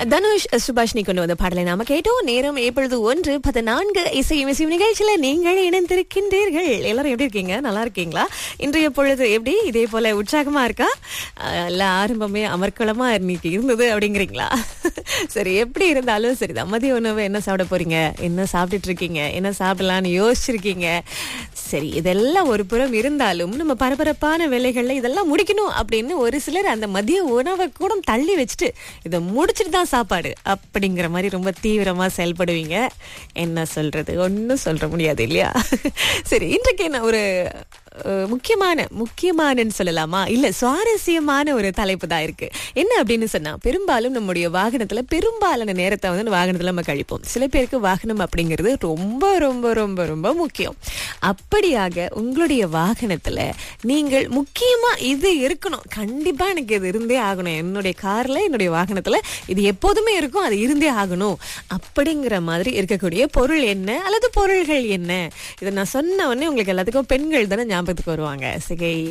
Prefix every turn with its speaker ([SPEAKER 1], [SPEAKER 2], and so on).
[SPEAKER 1] தனுஷ் சுபாஷினி கொண்டு வந்த பாடலை நாம கேட்டோம் நேரம் இப்பொழுது ஒன்று பதினான்கு இசை இசை நிகழ்ச்சியில நீங்கள் இணைந்திருக்கின்றீர்கள் எல்லாரும் எப்படி இருக்கீங்க நல்லா இருக்கீங்களா இன்றைய பொழுது எப்படி இதே போல உற்சாகமா இருக்கா அஹ், இல்ல ஆரம்பமே அமர்க்களமா இன்னைக்கு இருந்தது அப்படிங்கிறீங்களா சரி எப்படி இருந்தாலும் சரிதான் மதிய உணவு என்ன சாப்பிட போறீங்க என்ன சாப்பிட்டுட்டு இருக்கீங்க என்ன சாப்பிடலாம்னு யோசிச்சிருக்கீங்க சரி இதெல்லாம் ஒரு புறம் இருந்தாலும் நம்ம பரபரப்பான வேலைகள்ல இதெல்லாம் முடிக்கணும் அப்படின்னு ஒரு சிலர் அந்த மதிய உணவை கூட தள்ளி வச்சுட்டு இதை முடிச்சிட்டு தான் சாப்பாடு அப்படிங்கிற மாதிரி ரொம்ப தீவிரமா செயல்படுவீங்க என்ன சொல்றது ஒன்றும் சொல்ற முடியாது இல்லையா சரி இன்றைக்கு என்ன ஒரு அஹ், முக்கியமான முக்கியமானன்னு சொல்லலாமா இல்ல சுவாரஸ்யமான ஒரு தலைப்பு தான் இருக்கு என்ன அப்படின்னு சொன்னா பெரும்பாலும் நம்முடைய வாகனத்துல பெரும்பாலான நேரத்தை வந்து அந்த வாகனத்துல நம்ம கழிப்போம் சில பேருக்கு வாகனம் அப்படிங்கிறது ரொம்ப ரொம்ப ரொம்ப ரொம்ப முக்கியம் அப்படியாக உங்களுடைய வாகனத்துல நீங்கள் முக்கியமா இது இருக்கணும் கண்டிப்பா எனக்கு இது இருந்தே ஆகணும் என்னுடைய கார்ல என்னுடைய வாகனத்துல இது எப்போதுமே இருக்கும் அது இருந்தே ஆகணும் அப்படிங்கிற மாதிரி இருக்கக்கூடிய பொருள் என்ன அல்லது பொருள்கள் என்ன இதை நான் சொன்ன உடனே உங்களுக்கு எல்லாத்துக்கும் பெண்கள் தானே ஞாபகத்துக்கு வருவாங்க சிகை